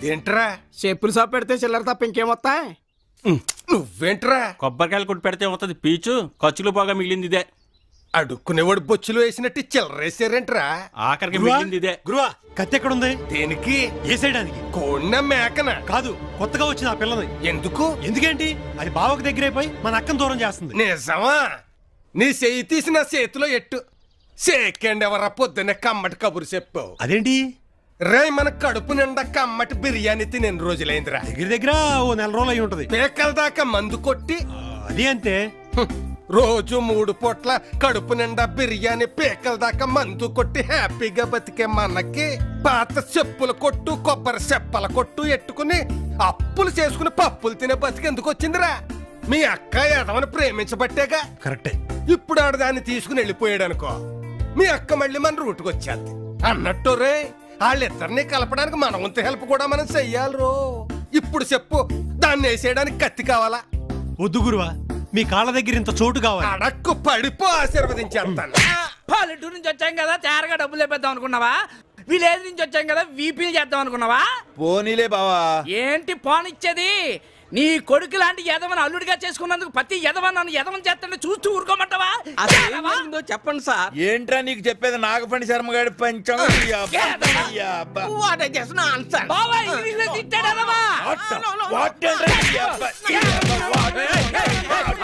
ఇదేంట్రా చెప్పులు షాప్ పెడితే చిల్లర తప్ప ఇంకేమొత్తాయి నువ్వేంట్రా కొబ్బరికాయలు కొట్టి పెడితే వస్తుంది పీచు ఖర్చులు బాగా మిగిలింది ఇదే అడుక్కునేవాడు బొచ్చులు వేసినట్టు చిల్లరేసారేంట్రా ఆఖరికి మిగిలింది ఇదే గురువా కత్తి ఎక్కడుంది దేనికి వేసేయడానికి కోడిన మేకన కాదు కొత్తగా వచ్చిన ఆ పిల్లని ఎందుకు ఎందుకేంటి అది బావకు దగ్గరైపోయి మన అక్కను దూరం చేస్తుంది నిజమా నీ చెయ్యి తీసి నా చేతిలో ఎట్టు సేకండి ఎవరా పొద్దున్న కమ్మటి కబురు చెప్పావు అదేంటి రే మన కడుపు నిండా కమ్మటి బిర్యానీ తిని ఎన్ని రోజులైందిరా దగ్గర దగ్గర ఓ నెల రోజులు అయి ఉంటది పేకల దాకా మందు కొట్టి ఆ, అది అంతే హ్మ్, రోజు మూడు పూట్ల కడుపు నిండా బిర్యానీ పేకల దాకా మందు కొట్టి హ్యాపీగా బతికే మనకి పాత చెప్పుల కొట్టు కొబ్బరి చెప్పల కొట్టు ఎట్టుకుని అప్పులు చేసుకుని పప్పులు తినే బతికి ఎందుకు వచ్చిందిరా మీ అక్క ఎదవని ప్రేమించబట్టేగా కరెక్టే ఇప్పుడు ఆడ దాన్ని తీసుకుని వెళ్ళిపోయాడు అనుకో మీ అక్క మళ్ళీ మన రూటుకు వచ్చేది అన్నట్టు రే వాళ్ళిద్దరిని కలపడానికి మన వంతు హెల్ప్ కూడా మనం చెయ్యాలి రో ఇప్పుడు చెప్పు దాన్ని వేసేయడానికి కత్తి కావాలా వద్దు గురువా మీ కాళ్ళ దగ్గర ఇంత చోటు కావాలి అడక్కు పడిపో ఆశీర్వదించేస్తాను పల్లెటూరు నుంచి వచ్చాం కదా తేరగా డబ్బులు లేపేద్దాం అనుకున్నావా విలేజ్ నుంచి వచ్చాం కదా వీపీలు చేద్దాం అనుకున్నావా పోనీలే బావా ఏంటి పోనిచ్చేది నీ కొడుకు లాంటి యదవని అల్లుడిగా చేసుకున్నందుకు ప్రతి యదవన్ నన్ను యదవన్ చేస్తుంటే చూస్తూ ఊరుకోమంటావా అసలు చెప్పండి సార్ ఏంట్రా నీకు చెప్పేది నాగపండి శర్మ గారి పంచం ఈ అబ్బా, ఈ అబ్బా. వాట్ ఐ జస్ట్ ఆన్సర్ బావా ఇంగ్లీష్ లో తిట్టాడు యదవా. వాట్ ఏంట్రా ఈ అబ్బా, ఈ అబ్బా, వాట్?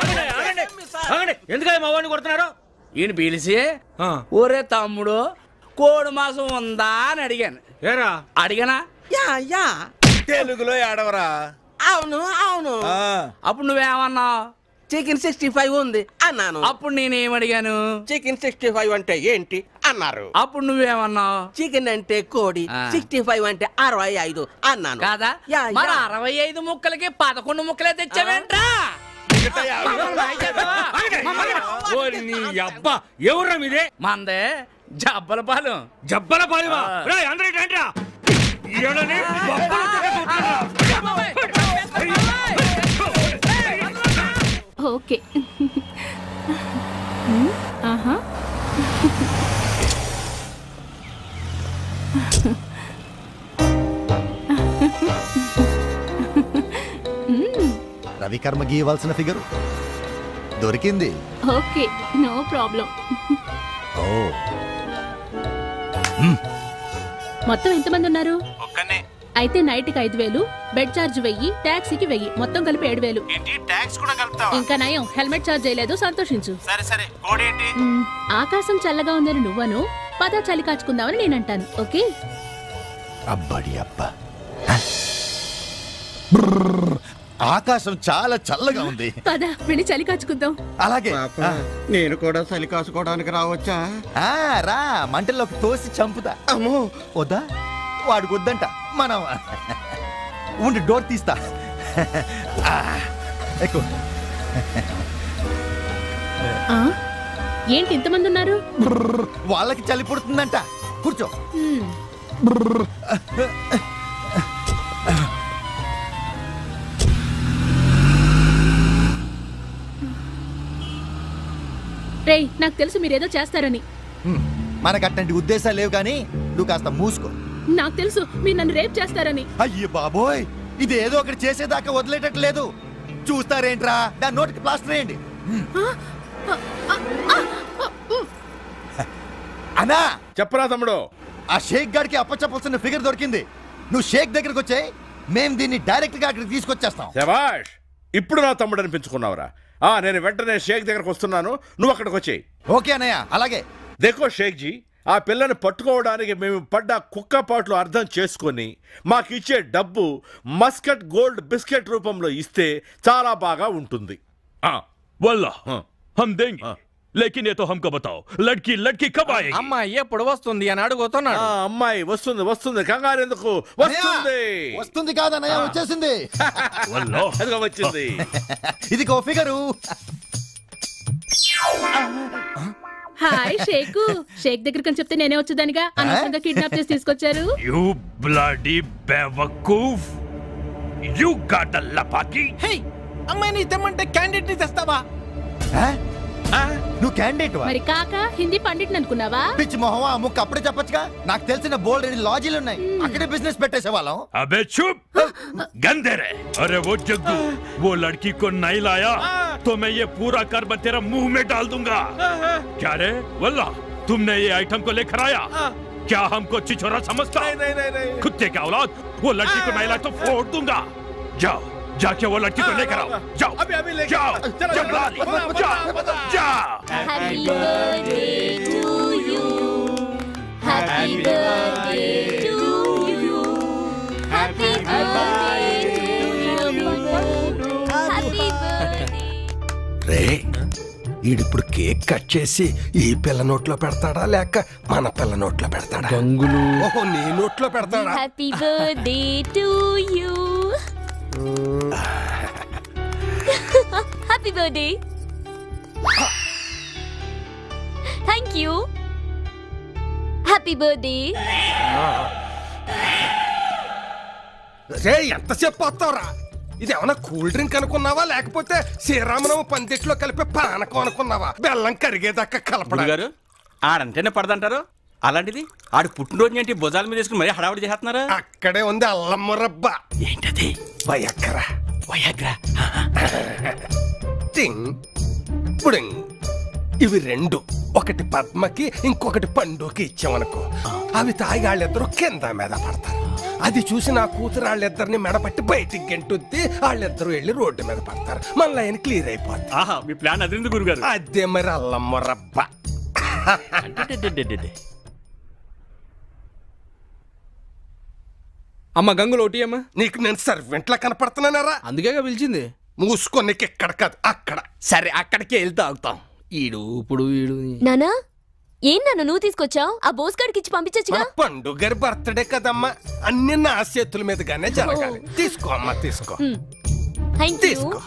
ఎందుకని మా వాడిని కొడుతున్నారు ఈయన పిలిచి ఒరే తమ్ముడు కోడి మాసం ఉందా అని అడిగాను ఏరా అడిగానా యా యా తెలుగులో ఏడవరా అవును అవును ఆ, అప్పుడు నువ్వేమన్నావు చికెన్ సిక్స్టీ ఫైవ్ ఉంది అన్నాను అప్పుడు నేనేం అడిగాను చికెన్ సిక్స్టీ ఫైవ్ అంటే ఏంటి అన్నారు అప్పుడు నువ్వేమన్నావు చికెన్ అంటే కోడి ఆ. సిక్స్టీ ఫైవ్ అంటే అరవై ఐదు అన్నాను కాదా యా, మరి యా. అరవై ఐదు ముక్కలకి పదకొండు ముక్కలే తెచ్చావేంట్రా ఓరి నీ అబ్బా ఎవరా మీదే మందే జబ్బల పాలు జబ్బల పాలివా రేయ్ అందరూ ఇటు రండిరా. ఈడని బొబ్బలతో కొట్టుకురా. ఓకే హ్మ్, ఆహా రవికర్మ గీయవలసిన ఫిగర్ దొరికింది ఓకే నో ప్రాబ్లం ఓ మొత్తం ఎంతమంది ఉన్నారు ఒక్కనే అయితే నైట్కి ఐదు వేలు బెడ్ ఛార్జ్ వెయ్యి టాక్సీకి వెయ్యి మొత్తం కలిపి ఏడు వేలు ఏంటి ట్యాక్స్ కూడా కలుపుతావా ఇంకా నయం హెల్మెట్ ఛార్జ్ చేయలేదు సంతోషించు సరే సరే కోడి ఏంటి మ్, ఆకాశం చల్లగా ఉందని నువ్వను పద చలి కాచుకుందామని నేను అంటాను ఓకే అబ్బడి అబ్బ హ? బ్రర్. ఆకాశం చాలా చల్లగా ఉంది పద వెళ్ళి చలి కాచుకుందాం అలాగే ఆ, నేను కూడా చలి కాసుకోవడానికి రావచ్చా ఆ, రా మంటల్లోకి తోసి చంపుతా అమ్మో వద్దా వాడికి వద్దంట మనం ఉండి డోర్ తీస్తా ఆ, ఎక్కువ ఆ? ఏంటి ఇంతమంది ఉన్నారు బ్రర్. వాళ్ళకి చలి పుడుతుందంట కూర్చో మ్, రేయ్ నాకు తెలుసు మీరేదో చేస్తారని హ్మ్. మనకు అట్లాంటి ఉద్దేశాలు లేవు కానీ నువ్వు కాస్త మూసుకో నాకు తెలుసు మీరు నన్ను రేప్ చేస్తారని అయ్యో బాబోయ్ ఇది ఏదో ఒకటి చేసేదాకా వదిలేటట్టు లేదు చూస్తారేంట్రా దాని నోటికి ప్లాస్టర్ వేయండి అనా చెప్పరా తమ్ముడు ఆ షేక్ గాడికి అప్పచెప్పాల్సిన ఫిగర్ దొరికింది నువ్వు షేక్ దగ్గరికి వచ్చాయి మేము దీన్ని డైరెక్ట్ గా అక్కడికి తీసుకొచ్చేస్తాం శబాష్ ఇప్పుడు నా తమ్ముడు అనిపించుకున్నావురా ఆ నేను వెంటనే షేక్ దగ్గరకు వస్తున్నాను నువ్వు అక్కడికి వచ్చేయి ఓకే అన్నయ్య అలాగే దేకో షేక్ జీ ఆ పిల్లని పట్టుకోవడానికి మేము పడ్డ కుక్కపాట్లు అర్థం చేసుకొని మాకు ఇచ్చే డబ్బు మస్కట్ గోల్డ్ బిస్కెట్ రూపంలో ఇస్తే చాలా బాగా ఉంటుంది ఆ, वल्लाह हाँ। हम देंगे हाँ। लेकिन ये तो हमको बताओ लड़की लड़की कब आएगी అమ్మాయి ఎప్పుడు వస్తుంది అని అడుగుతున్నాడు ఆ, అమ్మాయి వస్తుంది వస్తుంది కంగారు ఎందుకు వస్తుంది వస్తుంది కాదన్నయ్య వచ్చేసింది वल्लाह అదిగో వచ్చింది ఇది ఓ ఫిగరు హాయ్ షేకు షేక్ దగ్గరికి అని చెప్తే నేనే వచ్చేదానిగా అనవసరంగా కిడ్నాప్ చేసి తీసుకొచ్చారు यू ब्लडी बेवकूफ यू गॉट द लपाकी హే అమ్మాయిని తెమ్మంటే క్యాండిడేట్ ని తెస్తావా ఆ? నువ్వు క్యాండిడేట్ వా మరి కాక హిందీ పండిట్ అనుకున్నావా పిచ్చి మొహం ఆ ముక్క అప్పుడే చెప్పొచ్చుగా నాకు తెలిసిన బోల్డ్ రెండు లాజీలు ఉన్నాయి అక్కడే బిజినెస్ పెట్టేసే వాళ్ళం अबे चुप गंदे रे अरे वो जग्गू वो लड़की को नहीं लाया तो मैं ये पूरा कर्म तेरा मुंह में डाल दूंगा क्या रे वल्ला तुमने ये आइटम को लेकर आया क्या हमको छिछोरा समझता नहीं नहीं नहीं नहीं कुत्ते का औलाद वो लड़की को नहीं लाया तो फोड़ दूंगा जाओ जाके वो लड़की को लेकर आओ जाओ अभी अभी लेके जाओ आओ। चलो, जाओ चलो, लाली, पता, पता, जाओ पता। जाओ Happy birthday to you. Happy birthday to you. Happy birthday to you. Happy birthday. రే ఈడిప్పుడు కేక్ కట్ చేసి ఈ పిల్ల నోట్లో పెడతాడా లేక మన పిల్ల నోట్లో పెడతాడా గంగులు ఓహో నీ నోట్లో పెడతాడా Happy birthday to you. Happy birthday. Thank you. Happy birthday. రే ఎంతసేపు వస్తావురా ఇది ఏమన్నా కూల్ డ్రింక్ అనుకున్నావా లేకపోతే శ్రీరామనవ పందిట్లో కలిపే పానకం అనుకున్నావా బెల్లం కరిగేదాకా కలపడా గారు ఆడంటేనే పడదంటారు అలాంటిది ఆడు పుట్టినరోజు ఏంటి భుజాల మీద వేసుకుని మరీ హడావుడి చేస్తున్నారు అక్కడే ఉంది అల్లమ్మ రబ్బ ఏంటది వయక్కరా వయాగ్రా టింగ్ పుడింగ్ ఇవి రెండు ఒకటి పద్మకి ఇంకొకటి పండుకి ఇచ్చామనుకో అవి తాగి వాళ్ళిద్దరూ కింద మీద పడతారు అది చూసి నా కూతురు వాళ్ళిద్దరిని మెడపట్టి బయటికి గెంటుద్ది వాళ్ళిద్దరూ వెళ్ళి రోడ్డు మీద పడతారు మన లైన్ క్లియర్ అయిపోద్ది ఆహా మీ ప్లాన్ అదిరింది గురుగారు అదే మరి అల్లమ్మ రబ్బ అమ్మ గంగులు ఒకటి అమ్మ నీకు నేను సర్వెంట్లా కనపడుతున్నానరా అందుకే పిలిచింది మూసుకో నీకు ఎక్కడ కాదు అక్కడ సరే అక్కడికి వెళ్తే తాగుతాం ఈడు ఇప్పుడు ఈడు నానా ఏం నాన్న నువ్వు తీసుకొచ్చావు ఆ బోస్ గారికి ఇచ్చి పంపించచ్చుగా మన పండు గారి బర్త్డే కదమ్మా అన్ని నా చేతుల మీదుగానే జరగాలి తీసుకో అమ్మా తీసుకో థ్యాంక్ యూ తీసుకో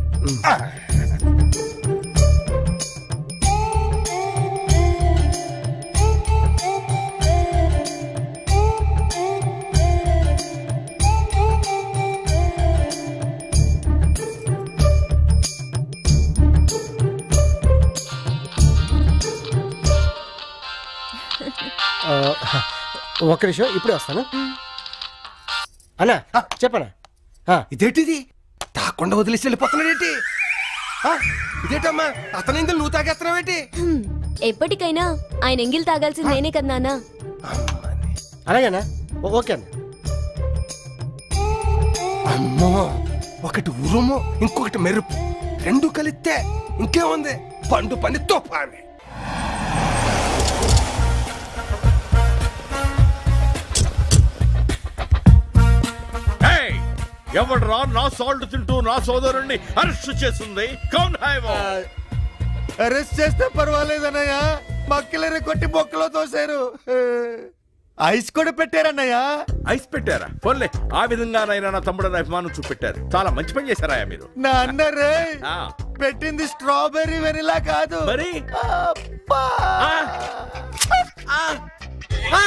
ఒక్క నిమిషం ఇప్పుడే వస్తాను అన్నా చెప్పనా ఇదేంటిది తాకుండా వదిలేసి వెళ్ళిపోతున్నాడేంటి ఆ, ఇదేంటమ్మా అతని ఇందులో నువ్వు తాగేస్తున్నావేంటి హ్మ్. ఎప్పటికైనా ఆయన ఎంగిల్ తాగాల్సింది నేనే కదా నాన్న అలాగేనా ఓ- ఓకే అన్న అమ్మో ఒకటి ఉరుము ఇంకొకటి మెరుపు రెండు కలిస్తే ఇంకేముంది పండు పని తుఫాని ఏయ్! ఎవడ్రా నా సాల్ట్ తింటూ నా సోదరుణ్ణి అరెస్ట్ చేస్తుంది కౌన్ హై వో అరెస్ట్ చేస్తే పర్వాలేదన్నయ్య మక్కలేరు కొట్టి బొక్కలో తోసారు ఐస్ కూడా పెట్టారన్నయ్య ఐస్ పెట్టారా పోన్లే ఆ విధంగానైనా నా తమ్ముడని అభిమానం చూపెట్టారు చాలా మంచి పని చేశారా మీరు నా అన్నరే ఆ, పెట్టింది స్ట్రాబెర్రీ వెనిలా కాదు మరి అబ్బా! ఆ, ఆ, ఆ!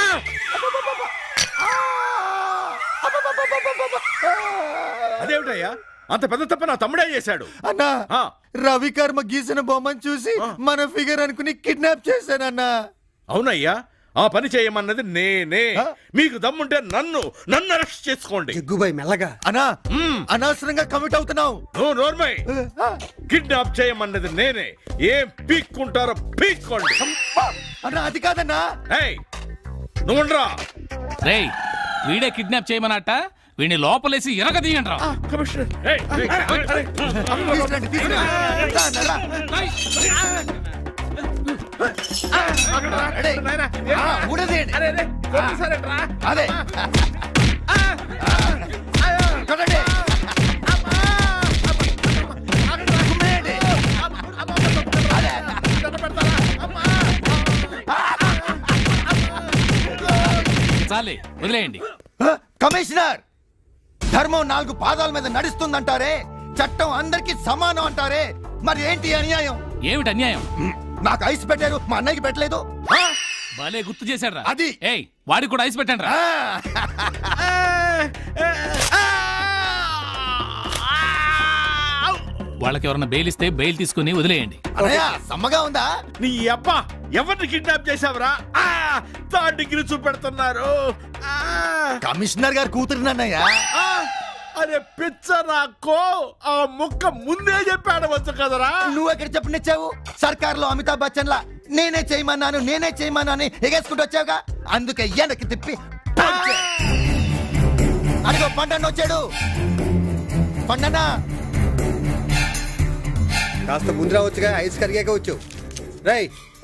అదేమిటయ్యా అంత పెద్ద తప్ప నా తమ్ముడే చేశాడు అన్నా ఆ, రవికర్మ గీసిన బొమ్మను చూసి మన ఫిగర్ అనుకుని కిడ్నాప్ చేశానన్నా అవునయ్యా ఆ పని చేయమన్నది నేనే మీకు దమ్ముంటే నన్ను నన్ను అరెస్ట్ చేసుకోండి జగ్గుబాయ్ మెల్లగా అన్నా అనవసరంగా కమిట్ అవుతున్నావు నువ్వు నోర్మై కిడ్నాప్ చేయమన్నది నేనే ఏం పీక్కుంటారో పీక్కోండి అన్నా అది కాదన్నా ఏయ్ నువ్వుండ్రా రేయ్ వీడే కిడ్నాప్ చేయమన్నట్ట వీడిని లోపలేసి ఎరగదీయండి రా కమిషనర్ ఏయ్, ఏయ్, ఏయ్, ఏయ్, తీసుకురండి, తీసుకురండి. రా, అన్నా, రా. రెడీ? ఆ, ఊడదీయండి. అదే కొట్టండి. కుమ్మేయండి. చాలే వదిలేయండి ఆ, కమిషనర్ ధర్మం నాలుగు పాదాల మీద నడుస్తుందంటారే చట్టం అందరికి సమానం అంటారే మరి ఏంటి ఈ అన్యాయం ఏమిటి అన్యాయం నాకు ఐస్ పెట్టారు మా అన్నయ్యకి పెట్టలేదు ఆ? భలే గుర్తు చేశాడు రా అది. ఏయ్ వాడికి కూడా ఐస్ పెట్టండి రా ఆ. వాళ్ళకి ఎవరన్నా బెయిల్ ఇస్తే బెయిల్ తీసుకుని వదిలేయండి అన్నయ్య సమ్మగా ఉందా నీ అబ్బా ఎవరిని కిడ్నాప్ చేసావురా ఆ, థర్డ్ డిగ్రీ చూపెడుతున్నారు ఆ, కమిషనర్ గారు కూతురునన్నయ్య ఆ, అరే పిచ్చ నాకో ఆ ముక్క ముందే చెప్పాడవచ్చు కదరా నువ్వు ఎక్కడ చెప్పనిచ్చావు సర్కార్ లో అమితాబ్ బచ్చన్ లా నేనే చేయమన్నాను నేనే చేయమన్నాను ఎగేసుకుంటూ వచ్చావుగా అందుకే వెనక్కి తిప్పి పంచే. అదిగో పండన్న వచ్చాడు పండన్న కాస్త ముందు రావచ్చుగా ఐస్ కరిగాక వచ్చు రై